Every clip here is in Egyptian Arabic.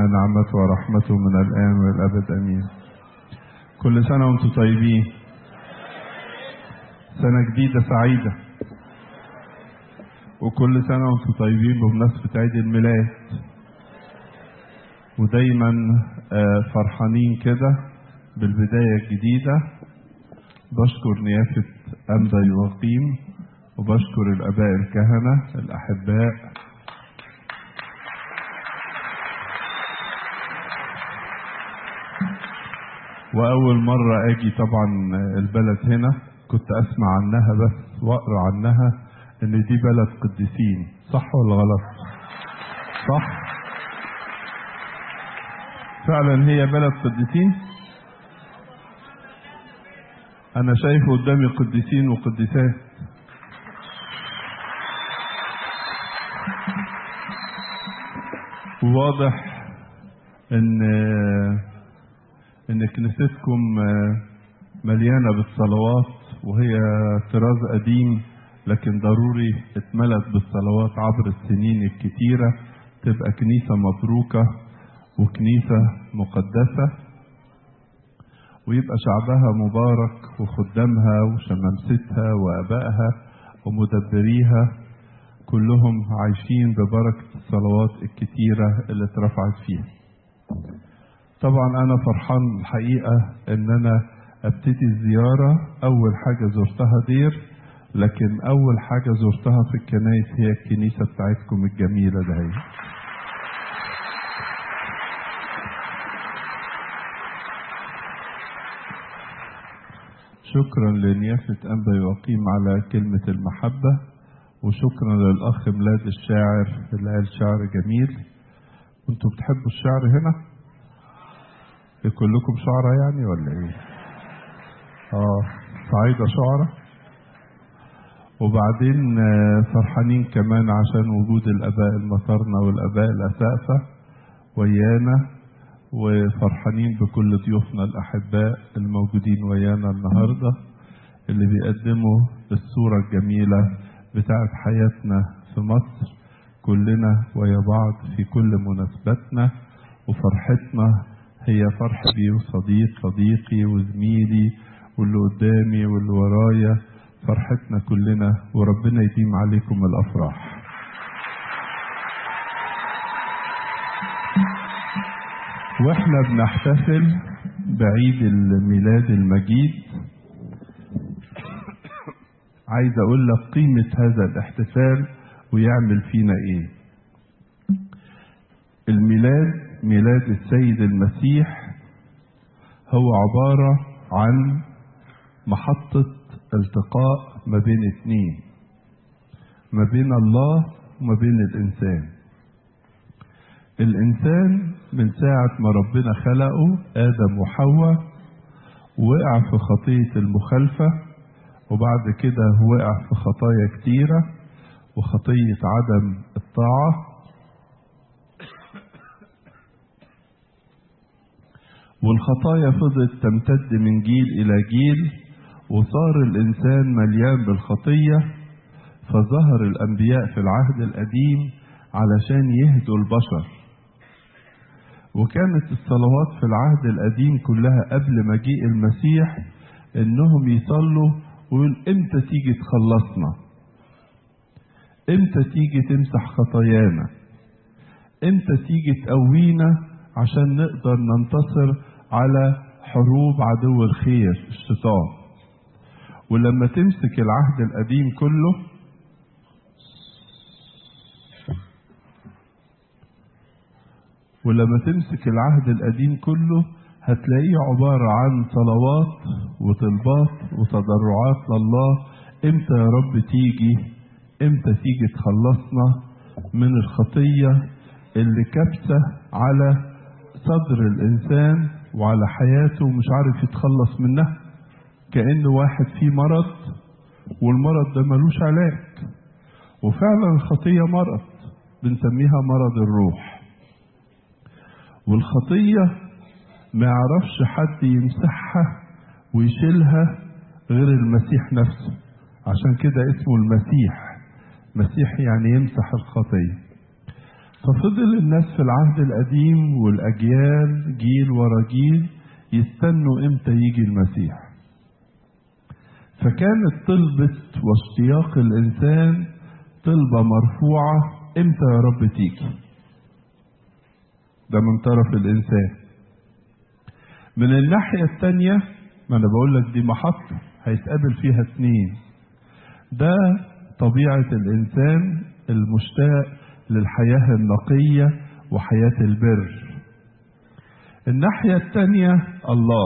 علينا نعمته ورحمته من الآن والأبد أمين كل سنة وانتم طيبين سنة جديدة سعيدة وكل سنة وانتم طيبين بمناسبة عيد الميلاد ودايما آه، فرحانين كده بالبداية الجديدة بشكر نيافة أنبا يوقيم وبشكر الآباء الكهنة الأحباء وأول مرة أجي طبعا البلد هنا كنت أسمع عنها بس وأقرأ عنها إن دي بلد قديسين صح ولا غلط؟ صح؟ فعلا هي بلد قديسين؟ أنا شايف قدامي قديسين وقديسات وواضح إن ان كنيستكم مليانه بالصلوات وهي طراز قديم لكن ضروري اتملت بالصلوات عبر السنين الكتيره تبقى كنيسه مبروكه وكنيسه مقدسه ويبقى شعبها مبارك وخدامها وشمامستها وابائها ومدبريها كلهم عايشين ببركه الصلوات الكتيره اللي اترفعت فيها طبعا انا فرحان الحقيقه ان انا ابتدي الزياره اول حاجه زرتها دير لكن اول حاجه زرتها في الكنائس هي الكنيسه بتاعتكم الجميله ده هي. شكرا لنيافة أنبا يقيم على كلمة المحبة وشكرا للأخ ميلاد الشاعر اللي قال شعر جميل انتوا بتحبوا الشعر هنا؟ كلكم شعراء يعني ولا ايه اه صعيدة شعراء وبعدين فرحانين كمان عشان وجود الاباء المطرنة والاباء الاسافة ويانا وفرحانين بكل ضيوفنا الاحباء الموجودين ويانا النهارده اللي بيقدموا الصورة الجميلة بتاعت حياتنا في مصر كلنا ويا بعض في كل مناسباتنا وفرحتنا هي فرح بي وصديق صديقي وزميلي واللي قدامي واللي ورايا فرحتنا كلنا وربنا يديم عليكم الافراح واحنا بنحتفل بعيد الميلاد المجيد عايز اقول لك قيمة هذا الاحتفال ويعمل فينا ايه الميلاد ميلاد السيد المسيح هو عبارة عن محطة التقاء ما بين اتنين ما بين الله وما بين الإنسان الإنسان من ساعة ما ربنا خلقه آدم وحواء وقع في خطية المخالفة وبعد كده وقع في خطايا كتيرة وخطية عدم الطاعة والخطايا فضلت تمتد من جيل إلى جيل وصار الإنسان مليان بالخطية فظهر الأنبياء في العهد القديم علشان يهدوا البشر وكانت الصلوات في العهد القديم كلها قبل مجيء المسيح انهم يصلوا ويقول امتى تيجي تخلصنا امتى تيجي تمسح خطايانا امتى تيجي تقوينا عشان نقدر ننتصر على حروب عدو الخير الشيطان ولما تمسك العهد القديم كله ولما تمسك العهد القديم كله هتلاقيه عبارة عن صلوات وطلبات وتضرعات لله امتى يا رب تيجي امتى تيجي تخلصنا من الخطية اللي كبسة على صدر الإنسان وعلى حياته مش عارف يتخلص منها كأن واحد فيه مرض والمرض ده ملوش علاج وفعلا الخطية مرض بنسميها مرض الروح والخطية ما يعرفش حد يمسحها ويشيلها غير المسيح نفسه عشان كده اسمه المسيح مسيح يعني يمسح الخطية ففضل الناس في العهد القديم والأجيال جيل ورا جيل يستنوا إمتى يجي المسيح فكانت طلبة واشتياق الإنسان طلبة مرفوعة إمتى يا رب تيجي ده من طرف الإنسان من الناحية التانية ما أنا بقول لك دي محطة هيتقابل فيها اتنين ده طبيعة الإنسان المشتاق للحياة النقية وحياة البر الناحية التانية الله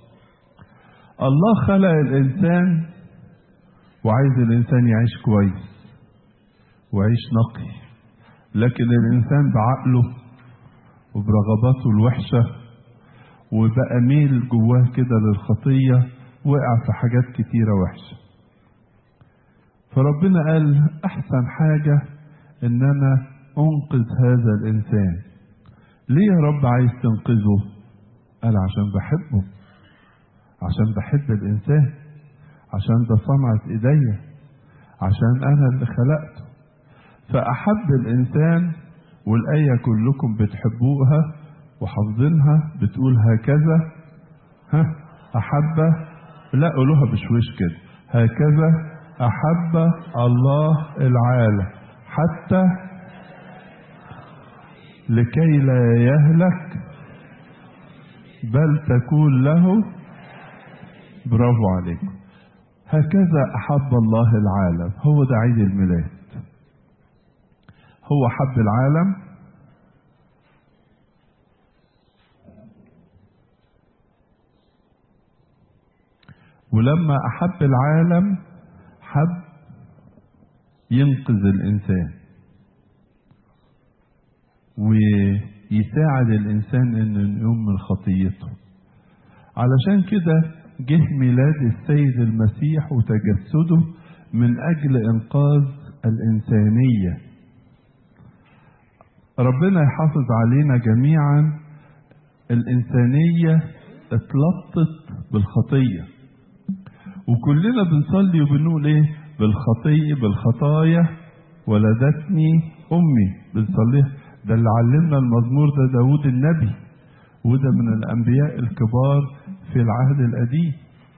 الله خلق الإنسان وعايز الإنسان يعيش كويس ويعيش نقي لكن الإنسان بعقله وبرغباته الوحشة وبقى ميل جواه كده للخطية وقع في حاجات كتيرة وحشة فربنا قال أحسن حاجة إن أنا أنقذ هذا الإنسان ليه يا رب عايز تنقذه قال عشان بحبه عشان بحب الإنسان عشان ده صنعة إيديا عشان أنا اللي خلقته فأحب الإنسان والآية كلكم بتحبوها وحافظينها بتقول هكذا ها أحب لا قولوها بشويش كده هكذا أحب الله العالم حتى لكي لا يهلك بل تكون له برافو عليكم هكذا أحب الله العالم هو ده عيد الميلاد هو حب العالم ولما أحب العالم حب ينقذ الإنسان ويساعد الإنسان إنه يقوم من خطيته علشان كده جه ميلاد السيد المسيح وتجسده من أجل إنقاذ الإنسانية ربنا يحافظ علينا جميعا الإنسانية اتلطت بالخطية وكلنا بنصلي وبنقول ايه بالخطية بالخطايا ولدتني أمي بنصليها ده اللي علمنا المزمور ده داود النبي وده من الأنبياء الكبار في العهد القديم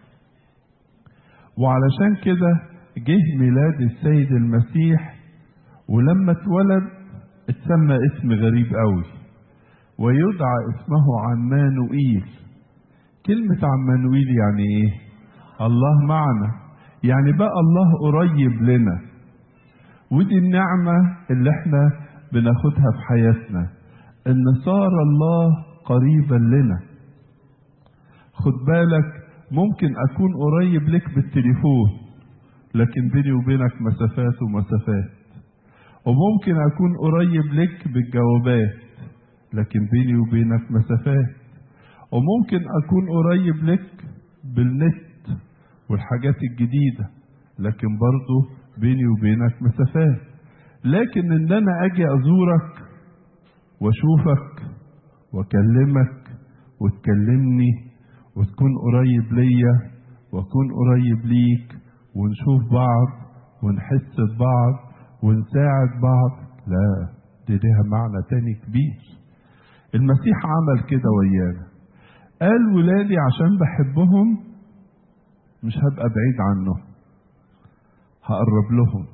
وعلشان كده جه ميلاد السيد المسيح ولما اتولد اتسمى اسم غريب قوي ويدعى اسمه عمانوئيل كلمة عمانوئيل يعني ايه الله معنا يعني بقى الله قريب لنا ودي النعمة اللي احنا بناخدها في حياتنا ان صار الله قريبا لنا خد بالك ممكن اكون قريب لك بالتليفون لكن بيني وبينك مسافات ومسافات وممكن اكون قريب لك بالجوابات لكن بيني وبينك مسافات وممكن اكون قريب لك بالنت والحاجات الجديدة لكن برضه بيني وبينك مسافات لكن ان انا اجي ازورك واشوفك واكلمك وتكلمني وتكون قريب ليا واكون قريب ليك ونشوف بعض ونحس ببعض ونساعد بعض لا دي ليها معنى تاني كبير المسيح عمل كده ويانا قال ولادي عشان بحبهم مش هبقى بعيد عنهم هقرب لهم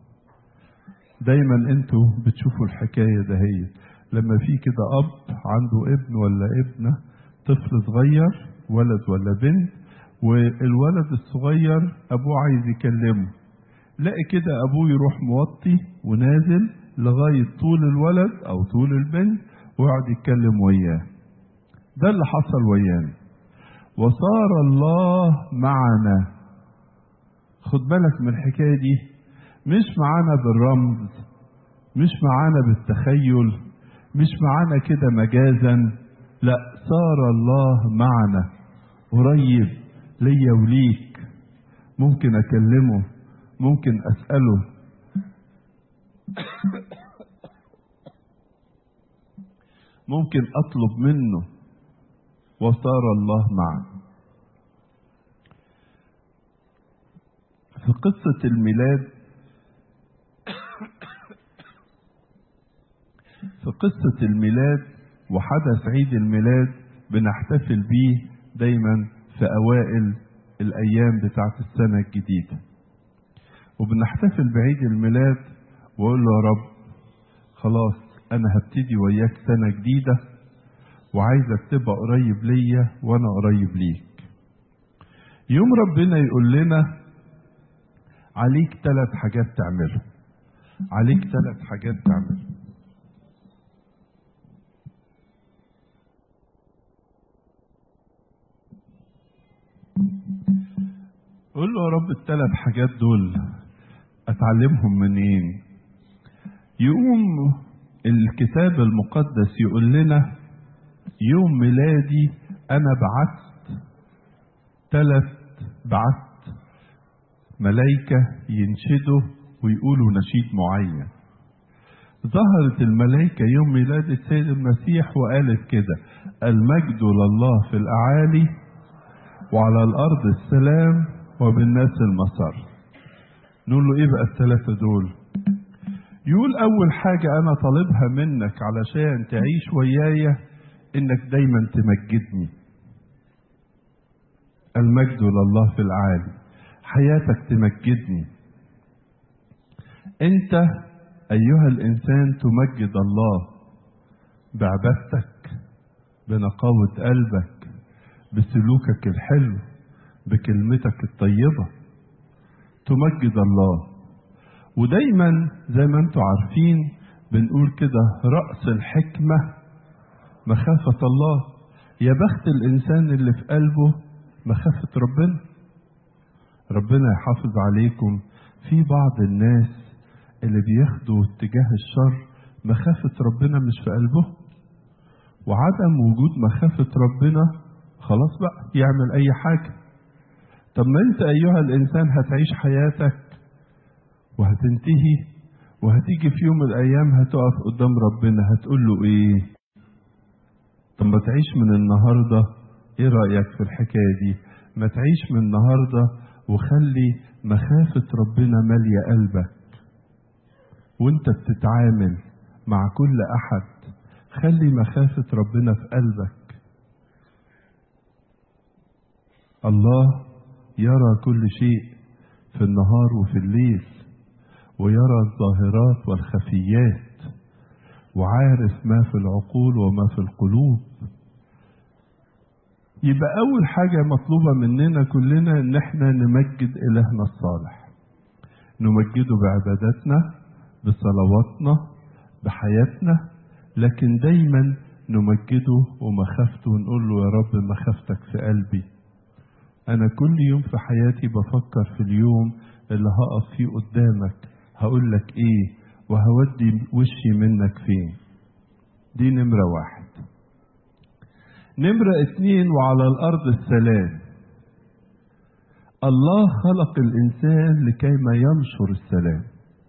دايما انتوا بتشوفوا الحكاية دهيت لما في كده اب عنده ابن ولا ابنة طفل صغير ولد ولا بنت والولد الصغير ابوه عايز يكلمه لاقي كده ابوه يروح موطي ونازل لغاية طول الولد او طول البنت ويقعد يتكلم وياه ده اللي حصل ويانا وصار الله معنا خد بالك من الحكاية دي مش معانا بالرمز مش معانا بالتخيل مش معانا كده مجازا لا صار الله معنا قريب ليا وليك ممكن اكلمه ممكن اساله ممكن اطلب منه وصار الله معنا في قصة الميلاد قصة الميلاد وحدث عيد الميلاد بنحتفل بيه دايما في أوائل الأيام بتاعت السنة الجديدة وبنحتفل بعيد الميلاد وأقول له يا رب خلاص أنا هبتدي وياك سنة جديدة وعايزك تبقى قريب ليا وأنا قريب ليك يوم ربنا يقول لنا عليك ثلاث حاجات تعملهم عليك ثلاث حاجات تعملهم قول له يا رب الثلاث حاجات دول اتعلمهم منين يقوم الكتاب المقدس يقول لنا يوم ميلادي انا بعت ثلاث بعت ملائكة ينشدوا ويقولوا نشيد معين ظهرت الملائكة يوم ميلاد السيد المسيح وقالت كده المجد لله في الأعالي وعلى الأرض السلام وبالناس المسار نقول له إيه بقى الثلاثة دول يقول أول حاجة أنا طالبها منك علشان تعيش ويايا إنك دايما تمجدني المجد لله في العالي حياتك تمجدني انت ايها الانسان تمجد الله بعبادتك بنقاوة قلبك بسلوكك الحلو بكلمتك الطيبة تمجد الله ودايما زي ما انتم عارفين بنقول كده رأس الحكمة مخافة الله يا بخت الإنسان اللي في قلبه مخافة ربنا ربنا يحافظ عليكم في بعض الناس اللي بياخدوا اتجاه الشر مخافة ربنا مش في قلبه وعدم وجود مخافة ربنا خلاص بقى يعمل أي حاجة طب ما أنت أيها الإنسان هتعيش حياتك وهتنتهي وهتيجي في يوم من الأيام هتقف قدام ربنا هتقول له إيه؟ طب ما تعيش من النهارده إيه رأيك في الحكاية دي؟ ما تعيش من النهارده وخلي مخافة ربنا مالية قلبك وانت بتتعامل مع كل احد خلي مخافة ربنا في قلبك الله يرى كل شيء في النهار وفي الليل ويرى الظاهرات والخفيات وعارف ما في العقول وما في القلوب يبقى أول حاجة مطلوبة مننا كلنا إن إحنا نمجد إلهنا الصالح. نمجده بعباداتنا، بصلواتنا، بحياتنا، لكن دايما نمجده ومخافته ونقول له يا رب مخافتك في قلبي. أنا كل يوم في حياتي بفكر في اليوم اللي هقف فيه قدامك، هقول لك إيه؟ وهودي وشي منك فين؟ دي نمرة واحد. نمرة اتنين وعلى الأرض السلام الله خلق الإنسان لكيما ينشر السلام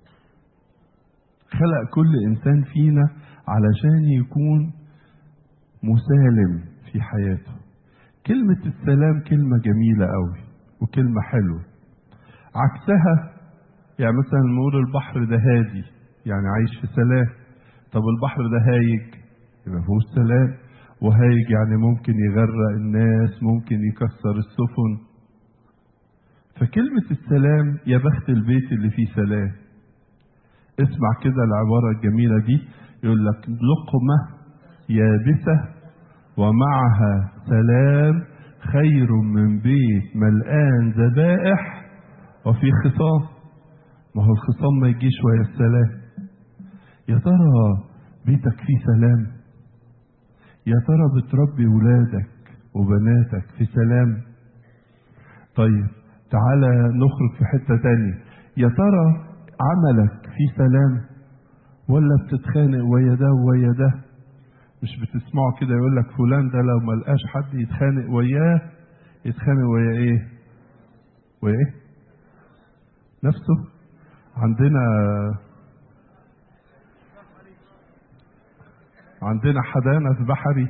خلق كل إنسان فينا علشان يكون مسالم في حياته كلمة السلام كلمة جميلة قوي وكلمة حلوة عكسها يعني مثلا نقول البحر ده هادي يعني عايش في سلام طب البحر ده هايج يبقى فيهوش سلام وهايج يعني ممكن يغرق الناس ممكن يكسر السفن فكلمة السلام يا بخت البيت اللي فيه سلام اسمع كده العبارة الجميلة دي يقول لك لقمة يابسة ومعها سلام خير من بيت ملآن ذبائح وفي خصام ما هو الخصام ما يجيش ويا السلام يا ترى بيتك فيه سلام يا ترى بتربي ولادك وبناتك في سلام طيب تعالى نخرج في حتة تانية يا ترى عملك فيه سلام ولا بتتخانق ويا ده ويا ده مش بتسمعوا كده يقول لك فلان ده لو ما لقاش حد يتخانق وياه يتخانق ويا ايه ويا ايه نفسه عندنا عندنا حدانا في بحري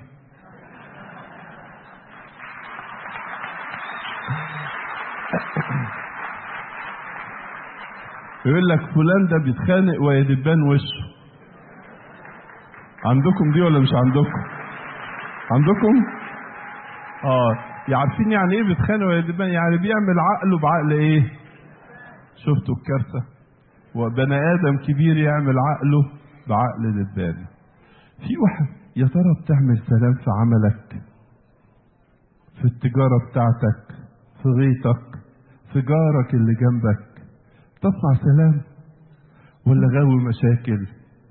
يقول لك فلان ده بيتخانق ويا دبان وشه عندكم دي ولا مش عندكم عندكم اه عارفين يعني ايه بيتخانق يعني بيعمل عقله بعقل ايه شفتوا الكارثه وبني ادم كبير يعمل عقله بعقل دبان في واحد يا ترى بتعمل سلام في عملك في التجاره بتاعتك في غيطك في جارك اللي جنبك تصنع سلام ولا غاوي مشاكل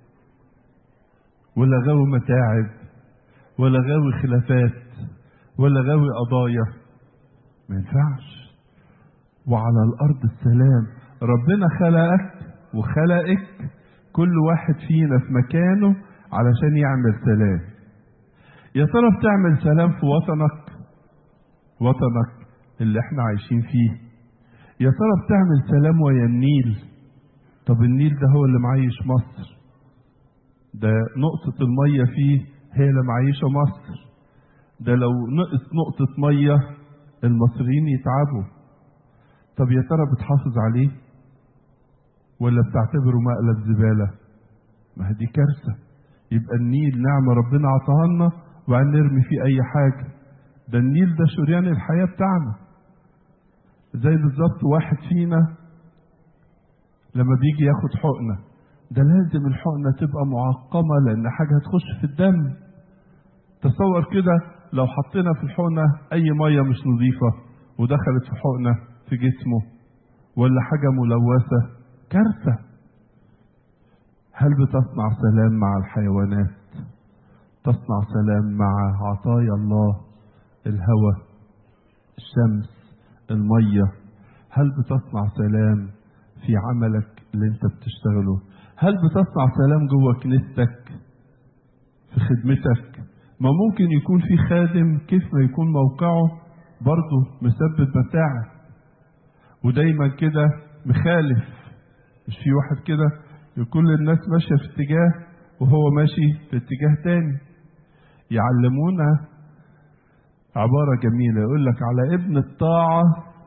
ولا غاوي متاعب ولا غاوي خلافات ولا غاوي قضايا ما ينفعش وعلى الارض السلام ربنا خلقك وخلقك كل واحد فينا في مكانه علشان يعمل سلام يا ترى بتعمل سلام في وطنك وطنك اللي احنا عايشين فيه يا ترى بتعمل سلام ويا النيل طب النيل ده هو اللي معيش مصر ده نقطة المية فيه هي اللي معيشة مصر ده لو نقص نقطة مية المصريين يتعبوا طب يا ترى بتحافظ عليه ولا بتعتبره مقلب زبالة ما هي دي كارثة يبقى النيل نعمة ربنا عطاها لنا وبعدين نرمي فيه أي حاجة ده النيل ده شريان الحياة بتاعنا زي بالظبط واحد فينا لما بيجي ياخد حقنة ده لازم الحقنة تبقى معقمة لأن حاجة هتخش في الدم تصور كده لو حطينا في الحقنة أي مية مش نظيفة ودخلت في حقنة في جسمه ولا حاجة ملوثة كارثة هل بتصنع سلام مع الحيوانات تصنع سلام مع عطايا الله الهواء الشمس المية هل بتصنع سلام في عملك اللي انت بتشتغله هل بتصنع سلام جوه كنيستك في خدمتك ما ممكن يكون في خادم كيف ما يكون موقعه برضه مسبب متاعب ودايما كده مخالف مش في واحد كده كل الناس ماشية في اتجاه وهو ماشي في اتجاه تاني يعلمونا عبارة جميلة يقول لك على ابن الطاعة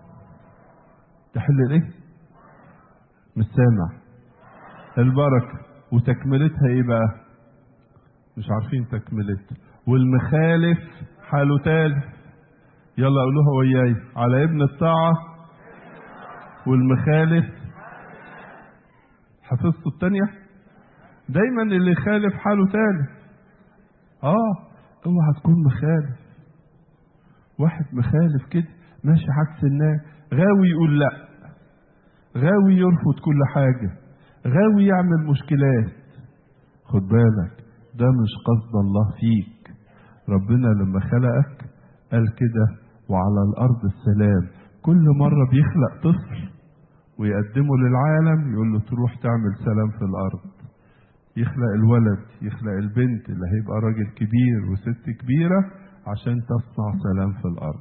تحل ايه؟ مش سامع البركة وتكملتها ايه بقى؟ مش عارفين تكملتها والمخالف حاله تالف يلا قولوها وياي على ابن الطاعة والمخالف حفظتوا التانية دايما اللي يخالف حاله تالف اه اوعى تكون مخالف واحد مخالف كده ماشي عكس الناس غاوي يقول لا غاوي يرفض كل حاجة غاوي يعمل مشكلات خد بالك ده مش قصد الله فيك ربنا لما خلقك قال كده وعلى الأرض السلام كل مرة بيخلق طفل ويقدمه للعالم يقول له تروح تعمل سلام في الأرض يخلق الولد يخلق البنت اللي هيبقى راجل كبير وست كبيرة عشان تصنع سلام في الأرض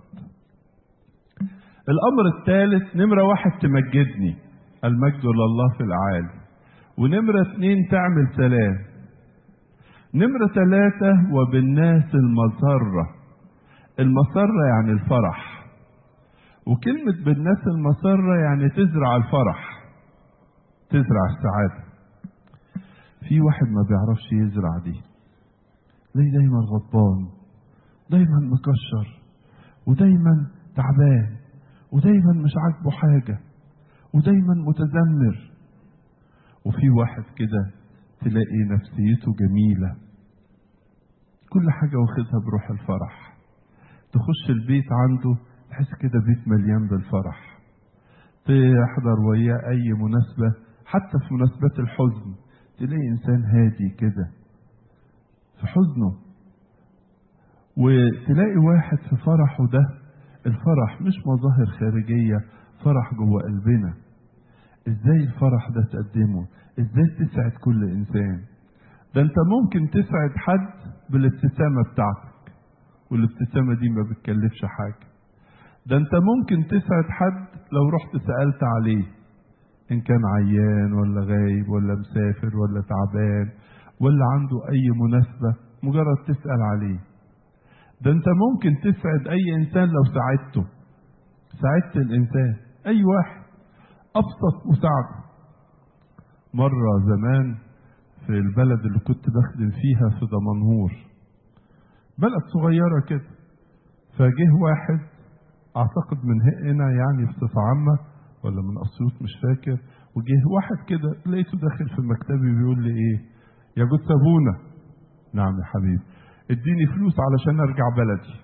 الأمر الثالث نمرة واحد تمجدني المجد لله في الأعالي ونمرة اتنين تعمل سلام نمرة ثلاثة وبالناس المسرة المسرة يعني الفرح وكلمة بالناس المسرة يعني تزرع الفرح تزرع السعادة في واحد ما بيعرفش يزرع دي ليه دايما غضبان دايما مكشر ودايما تعبان ودايما مش عاجبه حاجة ودايما متذمر وفي واحد كده تلاقي نفسيته جميلة كل حاجة واخدها بروح الفرح تخش البيت عنده تحس كده بيت مليان بالفرح تحضر وياه أي مناسبة حتى في مناسبات الحزن تلاقي إنسان هادي كده في حزنه وتلاقي واحد في فرحه ده الفرح مش مظاهر خارجية فرح جوه قلبنا ازاي الفرح ده تقدمه ازاي تسعد كل انسان ده انت ممكن تسعد حد بالابتسامة بتاعتك والابتسامة دي ما بتكلفش حاجة ده انت ممكن تسعد حد لو رحت سألت عليه ان كان عيان ولا غايب ولا مسافر ولا تعبان ولا عنده اي مناسبة مجرد تسأل عليه ده انت ممكن تسعد اي انسان لو ساعدته ساعدت الانسان اي واحد ابسط مساعدة مرة زمان في البلد اللي كنت بخدم فيها في دمنهور بلد صغيرة كده فجه واحد اعتقد من هنا يعني بصفة عامة ولا من اسيوط مش فاكر وجه واحد كده لقيته داخل في مكتبي بيقول لي ايه يا جود سابونا نعم يا حبيبي اديني فلوس علشان ارجع بلدي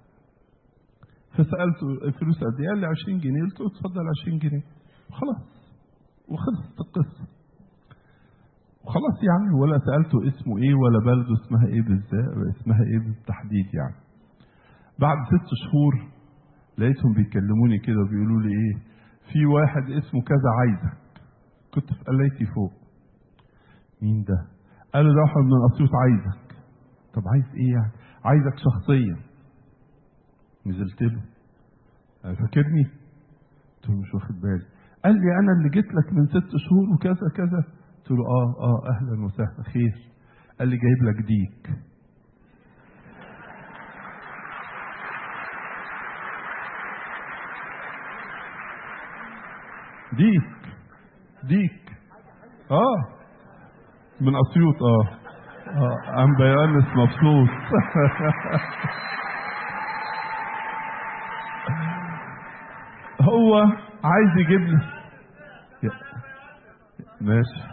فسالته الفلوس قد ايه؟ قال لي 20 جنيه قلت له اتفضل 20 جنيه خلاص وخلصت القصه وخلاص يعني ولا سالته اسمه ايه ولا بلده اسمها ايه بالذات اسمها ايه بالتحديد يعني بعد ست شهور لقيتهم بيكلموني كده وبيقولوا لي ايه في واحد اسمه كذا عايزك كنت في قلايتي فوق مين ده قالوا ده واحد من اسيوط عايزك طب عايز ايه يعني عايزك شخصيا نزلت له قال فاكرني قلت له مش واخد بالي قال لي انا اللي جيت لك من ست شهور وكذا كذا قلت له اه اه اهلا وسهلا خير قال لي جايب لك ديك ديك ديك اه من اسيوط اه اه ام بيانس مبسوط هو عايز يجيب لي ماشي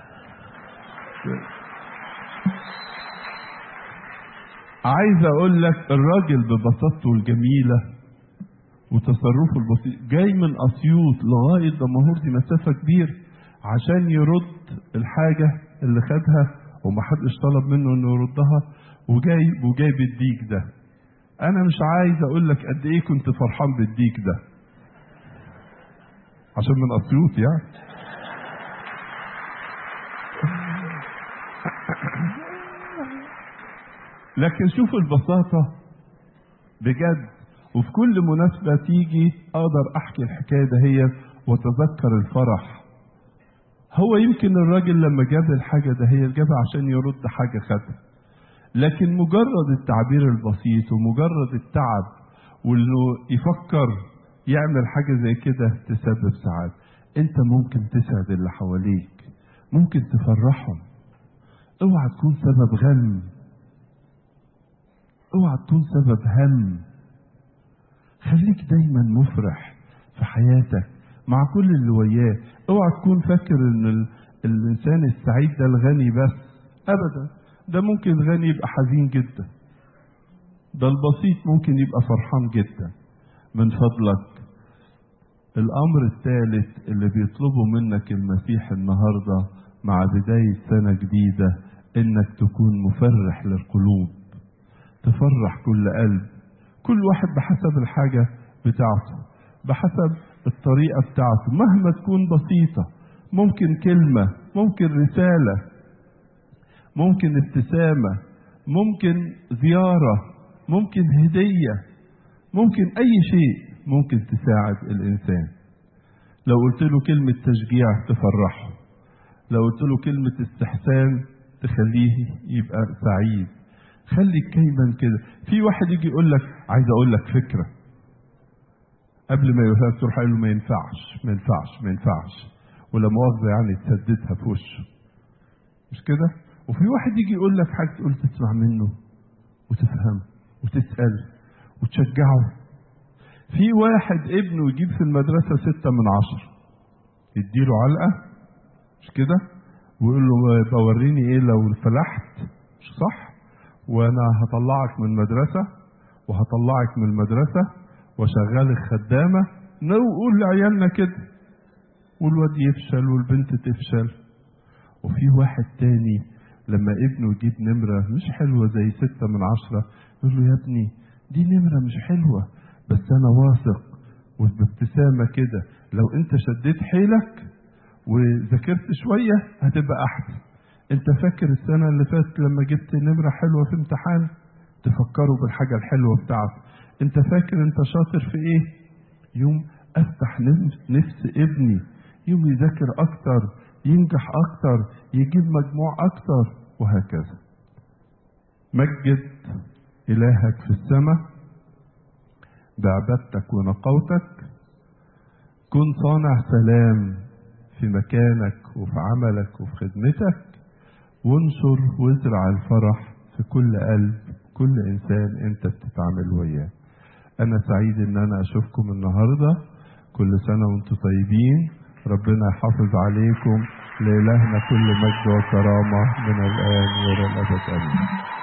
عايز اقول لك الراجل ببساطته الجميله وتصرفه البسيط جاي من اسيوط لغايه دمنهور دي مسافه كبير عشان يرد الحاجه اللي خدها ومحدش طلب منه انه يردها وجاي وجاي بالديك ده انا مش عايز اقول لك قد ايه كنت فرحان بالديك ده عشان من اسيوط يعني لكن شوف البساطة بجد وفي كل مناسبة تيجي أقدر أحكي الحكاية دهيت وأتذكر الفرح هو يمكن الراجل لما جاب الحاجة دهيت جابها عشان يرد حاجة خدها لكن مجرد التعبير البسيط ومجرد التعب وانه يفكر يعمل حاجة زي كده تسبب سعادة انت ممكن تسعد اللي حواليك ممكن تفرحهم اوعى تكون سبب غم اوعى تكون سبب هم خليك دايما مفرح في حياتك مع كل اللي وياه اوعى تكون فاكر ان ال... الانسان السعيد ده الغني بس ابدا ده ممكن الغني يبقى حزين جدا ده البسيط ممكن يبقى فرحان جدا من فضلك الامر الثالث اللي بيطلبه منك المسيح النهارده مع بدايه سنه جديده انك تكون مفرح للقلوب تفرح كل قلب كل واحد بحسب الحاجة بتاعته بحسب الطريقة بتاعته مهما تكون بسيطة ممكن كلمة ممكن رسالة ممكن ابتسامة ممكن زيارة ممكن هدية ممكن أي شيء ممكن تساعد الإنسان لو قلت له كلمة تشجيع تفرحه لو قلت له كلمة استحسان تخليه يبقى سعيد خليك دايما كده في واحد يجي يقول لك عايز اقول لك فكره قبل ما يقولها تروح قايل له ما ينفعش ما ينفعش ما ينفعش ولا مؤاخذه يعني تسددها في وشه مش كده وفي واحد يجي يقول لك حاجه تقول تسمع منه وتفهم وتسال وتشجعه في واحد ابنه يجيب في المدرسه ستة من عشرة يديله علقه مش كده ويقول له بوريني ايه لو فلحت مش صح وانا هطلعك من المدرسة وهطلعك من المدرسة وشغالك خدامة نقول لعيالنا كده والواد يفشل والبنت تفشل وفي واحد تاني لما ابنه يجيب نمرة مش حلوة زي ستة من عشرة يقول له يا ابني دي نمرة مش حلوة بس أنا واثق وبابتسامة كده لو أنت شديت حيلك وذاكرت شوية هتبقى أحسن انت فاكر السنة اللي فاتت لما جبت نمرة حلوة في امتحان تفكروا بالحاجة الحلوة بتاعته انت فاكر انت شاطر في ايه يوم افتح نفس ابني يوم يذاكر اكتر ينجح اكتر يجيب مجموع اكتر وهكذا مجد الهك في السماء بعبادتك ونقوتك كن صانع سلام في مكانك وفي عملك وفي خدمتك وانشر وازرع الفرح في كل قلب كل انسان انت بتتعامل وياه انا سعيد ان انا اشوفكم النهارده كل سنه وانتم طيبين ربنا يحافظ عليكم لإلهنا كل مجد وكرامة من الآن وإلى الأبد آمين